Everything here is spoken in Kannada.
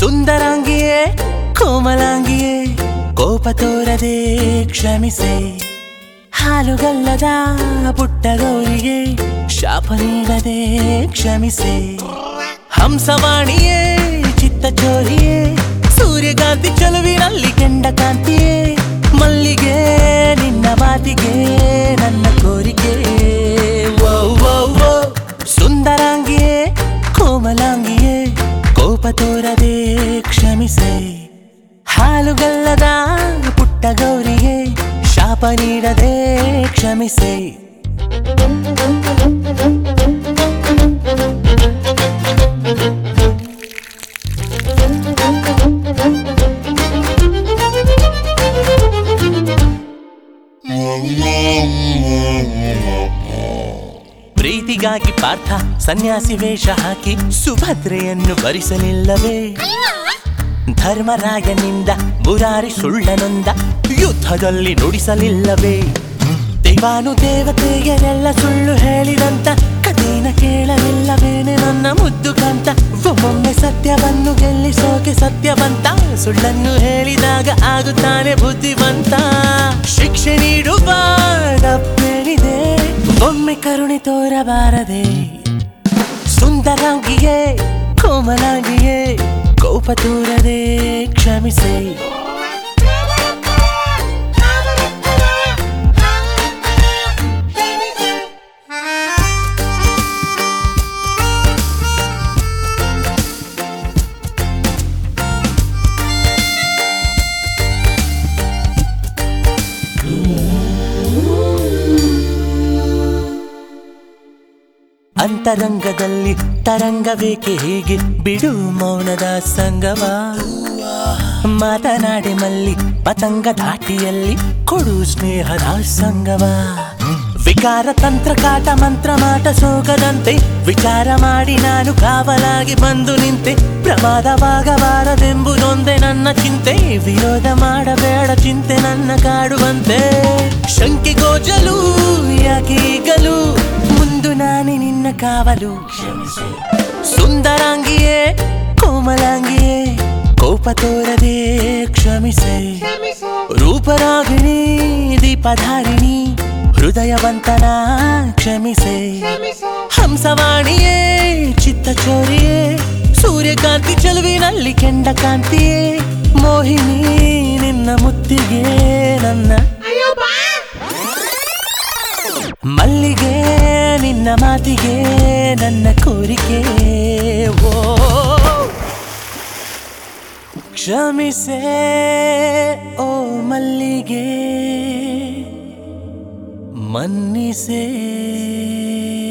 ಸುಂದರಾಂಗಿಯೇ ಕೋಮಲಾಂಗಿಯೇ ಕೋಪ ತೋರದೆ ಕ್ಷಮಿಸೆ ಹಾಲುಗಲ್ಲದ ಪುಟ್ಟ ಗೌರಿಗೆ ಶಾಪ ನೀಡದೆ ಕ್ಷಮಿಸೆ ಹಂಸವಾಣಿಯೇ ಚಿತ್ತ ಚೋರಿಯೇ ಸೂರ್ಯಕಾಂತಿ ಚಲುವಿನಲ್ಲಿ ಕೆಂಡ ಕಾಂತಿಯೇ ಮಲ್ಲಿಗೆ ನಿನ್ನ ಮಾತಿಗೆ ನನ್ನ ಕೋರಿಕೆ ವೋ, ವೋ, ವೋ. ಸುಂದರಾಂಗಿಯೇ ಕೋಮಲಾಂಗಿಯೇ ಕೋಪ ತೋರದೆ ಕ್ಷಮಿಸೆ ಹಾಲುಗಲ್ಲದ ಪುಟ್ಟ ಗೌರಿಗೆ ಶಾಪ ನೀಡದೆ ಕ್ಷಮಿಸೆ ಪ್ರೀತಿಗಾಗಿ ಪಾರ್ಥ ಸನ್ಯಾಸಿ ವೇಷ ಹಾಕಿ ಸುಭದ್ರೆಯನ್ನು ಭರಿಸಲಿಲ್ಲವೇ ಧರ್ಮರಾಯನಿಂದ ಮುರಾರಿ ಸುಳ್ಳನೊಂದ ಯುದ್ಧದಲ್ಲಿ ನುಡಿಸಲಿಲ್ಲವೇ ದೇವಾನು ದೇವತೆಯರೆಲ್ಲ ಸುಳ್ಳು ಹೇಳಿದಂತ ಕಥೆನ ಕೇಳಲಿಲ್ಲವೇನೆ ನನ್ನ ಮುದ್ದು ಕಾಂತ ಒಮ್ಮೊಮ್ಮೆ ಸತ್ಯವನ್ನು ಗೆಲ್ಲಿಸೋಕೆ ಸತ್ಯವಂತ ಸುಳ್ಳನ್ನು ಹೇಳಿದಾಗ ಆಗುತ್ತಾನೆ ಬುದ್ಧಿವಂತ ಶಿಕ್ಷೆ ನೀಡುವ ತಪ್ಪೇನಿದೆ ಒಮ್ಮೆ ಕರುಣೆ ತೋರಬಾರದೆ ಸುಂದರಾಂಗಿಯೇ ಕೋಮಲಾಂಗಿಯೇ ಕೋಪ ತೋರದೆ ಕ್ಷಮಿಸೆ ಅಂತರಂಗದಲ್ಲಿ ತರಂಗವೇಕೆ ಹೀಗೆ ಬಿಡು ಮೌನದ ಸಂಗವ ಮಾತನಾಡಿ ಮಲ್ಲಿ ಪತಂಗ ಧಾಟಿಯಲ್ಲಿ ಕೊಡು ಸ್ನೇಹದ ಸಂಗವ ವಿಕಾರ ತಂತ್ರ ಕಾಟ ಮಂತ್ರ ಮಾಟ ಸೋಗದಂತೆ ವಿಚಾರ ಮಾಡಿ ನಾನು ಕಾವಲಾಗಿ ಬಂದು ನಿಂತೆ ಪ್ರಮಾದವಾಗಬಾರದೆಂಬುದೊಂದೇ ನನ್ನ ಚಿಂತೆ ವಿರೋಧ ಮಾಡಬೇಡ ಚಿಂತೆ ನನ್ನ ಕಾಡುವಂತೆ ಶಂಕೆ ಗೋಜಲು ಯಾಕೀಗಲು ಮುಂದು ನಾನೇ ನಿನ್ನ ಕಾವಲು ಸುಂದರಾಂಗಿಯೇ ಕೋಮಲಾಂಗಿಯೇ ಕೋಪ ತೋರದೆ ಕ್ಷಮಿಸೆ ರೂಪರಾಗಿಣಿ ದೀಪಧಾರಿಣಿ ಹೃದಯವಂತನ ಕ್ಷಮಿಸೆ ಹಂಸವಾಣಿಯೇ ಚಿತ್ತ ಚೋರಿಯೇ ಸೂರ್ಯಕಾಂತಿ ಚಲುವಿನಲ್ಲಿ ಕೆಂಡ ಕಾಂತಿಯೇ ಮೋಹಿನಿ ನಿನ್ನ ಮುತ್ತಿಗೆ ನನ್ನ ಮಲ್ಲಿಗೆ ನಿನ್ನ ಮಾತಿಗೆ ನನ್ನ ಕೋರಿಕೆ ಓ ಕ್ಷಮಿಸೆ ಓ ಮಲ್ಲಿಗೆ ಮನ್ನಿಸೇ